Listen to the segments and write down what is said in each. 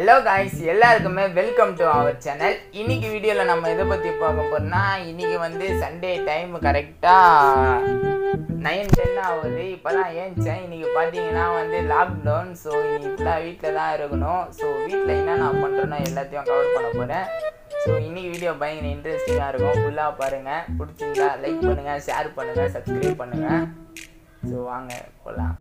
Hello guys எல்லாருக்குமே welcome to our channel இன்னைக்கு வீடியோவில் நம்ம எதை பற்றி பார்க்க போறோம்னா இன்னைக்கு வந்து சண்டே டைம் கரெக்டாக நைன் டென் ஆகுது இப்போ தான் ஏஞ்சேன் இன்னைக்கு பார்த்தீங்கன்னா வந்து லாக்டவுன் ஸோ இன்னைக்கு ஃபுல்லாக வீட்டில் தான் இருக்கணும் ஸோ வீட்டில் என்ன நான் பண்ணுறேனோ எல்லாத்தையும் கவர் பண்ண போகிறேன் ஸோ இன்னைக்கு வீடியோ பயங்கர இன்ட்ரெஸ்டிங்காக இருக்கும் ஃபுல்லாக பாருங்கள் பிடிச்சிருந்தா லைக் பண்ணுங்கள் ஷேர் பண்ணுங்கள் சப்ஸ்கிரைப் பண்ணுங்கள் ஸோ வாங்க போகலாம்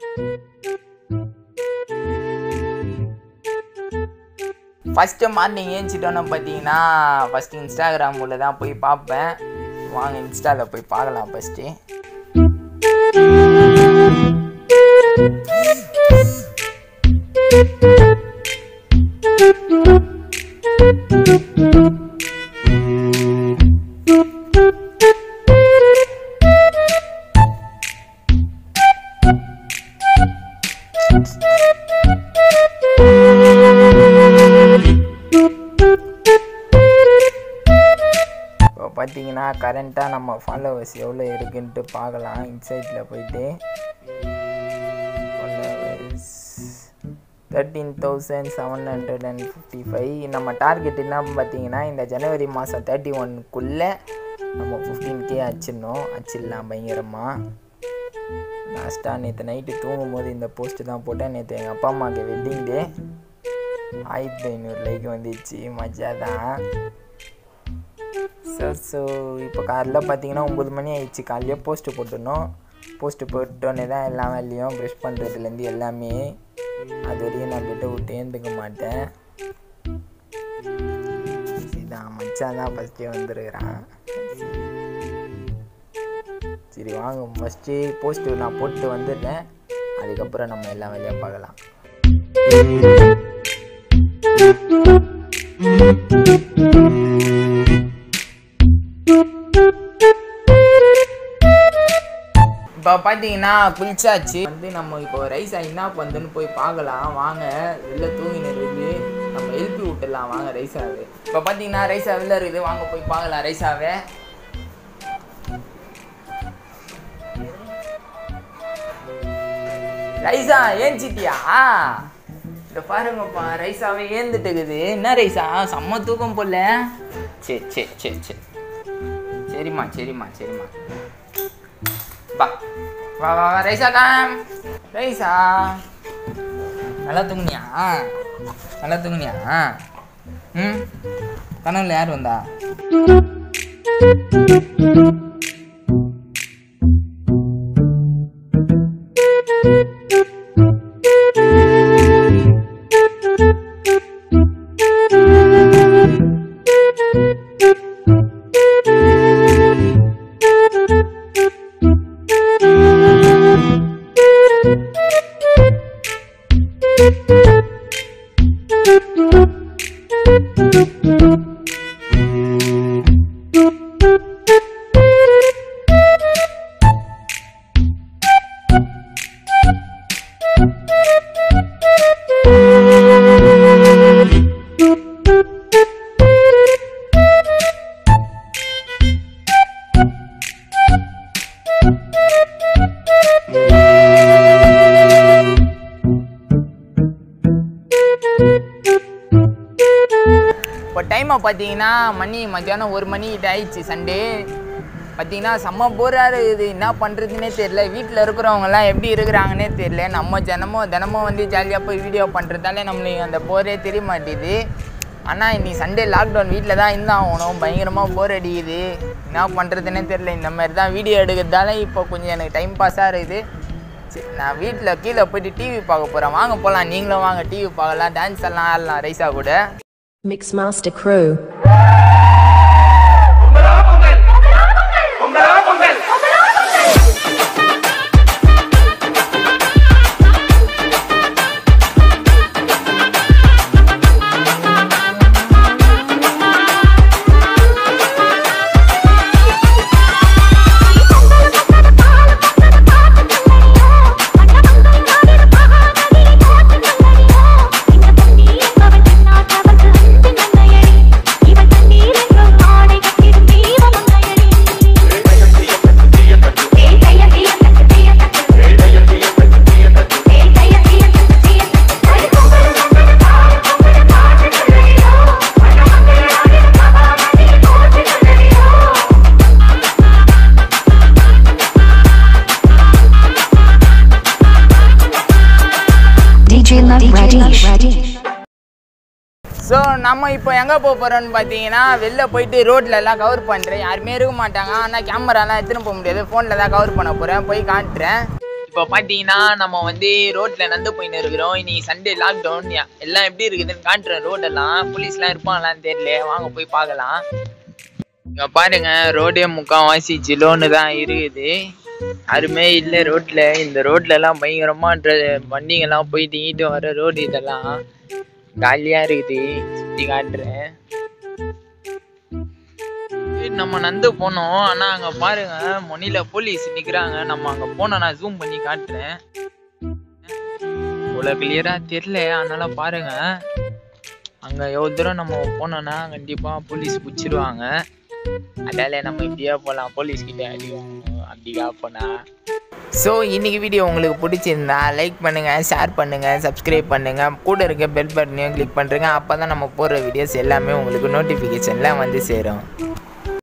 ஃபஸ்ட்டு மார்னிங் ஏஞ்சிட்டோன்னு பார்த்தீங்கன்னா ஃபஸ்ட்டு இன்ஸ்டாகிராம் உள்ள தான் போய் பார்ப்பேன் வாங்க இன்ஸ்டாவில் போய் பார்க்கலாம் ஃபஸ்ட்டு இப்போ பார்த்தீங்கன்னா கரண்ட்டாக நம்ம ஃபாலோவர்ஸ் எவ்வளோ இருக்குன்ட்டு பார்க்கலாம் இன்சைட்டில் போயிட்டு followers thirteen thousand seven hundred and fifty five நம்ம டார்கெட் என்ன பார்த்தீங்கன்னா இந்த ஜனவரி மாதம் தேர்ட்டி ஒன்க்குள்ளே நம்ம ஃபிஃப்டீன் கே அச்சிடணும் அச்சிடலாம் பயங்கரமாக லாஸ்ட்டாக நேற்று நைட்டு தூங்கும் போது இந்த போஸ்ட்டு தான் போட்டேன் நேற்று எங்கள் அப்பா அம்மாவுக்கு வெட்டிங் டே ஆயிரத்தி ஐநூறு லைக் வந்துச்சு மஜா தான் ஸோ ஸோ இப்போ காலைல பார்த்தீங்கன்னா ஒம்பது மணி ஆயிடுச்சு காலையிலே போஸ்ட்டு போட்டுடணும் போஸ்ட்டு போட்டோன்னே தான் எல்லா வேலையும் ப்ரெஷ் பண்ணுறதுலேருந்து எல்லாமே அது வரையும் நான் பெட்டை விட்டு ஏந்துக்க மாட்டேன் இதான் மச்சான் தான் ஃபஸ்ட்டே வந்துருக்கிறான் சரி வாங்க ஃபஸ்ட்டு போஸ்ட்டு நான் போட்டு வந்துடுறேன் அதுக்கப்புறம் நம்ம எல்லா வேலையும் பார்க்கலாம் இப்போ பார்த்தீங்கன்னா குளிச்சாச்சு வந்து நம்ம இப்போ ரைஸ் என்ன பண்ணுன்னு போய் பார்க்கலாம் வாங்க வெளில தூங்கின இருக்குது நம்ம எழுப்பி விட்டுடலாம் வாங்க ரைஸாவே இப்போ பார்த்தீங்கன்னா ரைஸா வெளில இருக்குது வாங்க போய் பார்க்கலாம் ரைஸாவே ரைஸா ஏஞ்சிட்டியா இந்த பாருங்கப்பா ரைஸாவே ஏந்துட்டு இருக்குது என்ன ரைஸா செம்ம தூக்கம் போல சரி சரி சரி சரி சரிம்மா சரிம்மா சரிம்மா வா வா வா வா ரைஸா காம் ரைஸா நல்லா தூங்குனியா நல்லா தூங்குனியா ம் கனவுல யார் வந்தா இப்போ டைமை பார்த்தீங்கன்னா மணி மத்தியானம் ஒரு மணி கிட்ட ஆயிடுச்சு சண்டே பார்த்தீங்கன்னா செம்ம போராக இருக்குது என்ன பண்ணுறதுனே தெரில வீட்டில் இருக்கிறவங்கலாம் எப்படி இருக்கிறாங்கன்னே தெரில நம்ம தினமும் தினமும் வந்து ஜாலியாக போய் வீடியோ பண்ணுறதால நம்மளுக்கு அந்த போரே தெரிய மாட்டேது ஆனால் இன்னைக்கு சண்டே லாக்டவுன் வீட்டில் தான் இருந்தால் ஆகணும் பயங்கரமாக போர் அடிக்குது என்ன பண்ணுறதுனே தெரில இந்த மாதிரி தான் வீடியோ எடுக்கிறதால இப்போ கொஞ்சம் எனக்கு டைம் பாஸாக இருக்குது சரி, நான் வீட்டில் கீழே போயிட்டு டிவி பார்க்க போகிறேன் வாங்க போகலாம் நீங்களும் வாங்க டிவி பார்க்கலாம் டான்ஸ் எல்லாம் ஆடலாம் ரைஸா கூட Mixmaster Crew. இந்த ஸோ நம்ம இப்போ எங்கே போக போகிறோம்னு பார்த்தீங்கன்னா வெளில போயிட்டு ரோட்ல எல்லாம் கவர் பண்ணுறேன் யாருமே இருக்க மாட்டாங்க ஆனால் கேமராலாம் எடுத்துன்னு போக முடியாது ஃபோனில் தான் கவர் பண்ண போகிறேன் போய் காட்டுறேன் இப்போ பார்த்தீங்கன்னா நம்ம வந்து ரோட்டில் நடந்து போயின்னு இருக்கிறோம் இன்னைக்கு சண்டே லாக்டவுன் எல்லாம் எப்படி இருக்குதுன்னு காட்டுறேன் ரோடெல்லாம் போலீஸ்லாம் இருப்பாங்களான்னு தெரியல வாங்க போய் பார்க்கலாம் இங்கே பாருங்க ரோடே முக்கால்வாசி ஜிலோன்னு தான் இருக்குது யாருமே இல்லை ரோட்டில் இந்த ரோட்ல எல்லாம் பயங்கரமா ட்ர- வண்டிங்கெல்லாம் போயிட்டு ஈட்டு வர ரோடு இதெல்லாம் காலியாக இருக்குது சுற்றி காட்டுறேன் சரி, நம்ம நந்து போனோம் ஆனால் அங்கே பாருங்க மொனில போலீஸ் நிற்கிறாங்க நம்ம அங்கே போனோம் நான் ஜூம் பண்ணி காட்டுறேன் இவ்வளோ கிளியராக தெரில அதனால பாருங்க அங்கே எவ்வளோ தூரம் நம்ம போனோம்னா கண்டிப்பாக போலீஸ் பிடிச்சிருவாங்க அதால நம்ம இப்படியே போகலாம் போலீஸ் கிட்ட அடி வாங்கணும் அப்படியா போனா ஸோ இன்னைக்கு வீடியோ உங்களுக்கு பிடிச்சிருந்தா லைக் பண்ணுங்கள் ஷேர் பண்ணுங்கள் சப்ஸ்கிரைப் பண்ணுங்கள் கூட இருக்க பெல் பட்டனையும் கிளிக் பண்ணுறேங்க அப்போ தான் நம்ம போடுற வீடியோஸ் எல்லாமே உங்களுக்கு நோட்டிஃபிகேஷனில் வந்து சேரும்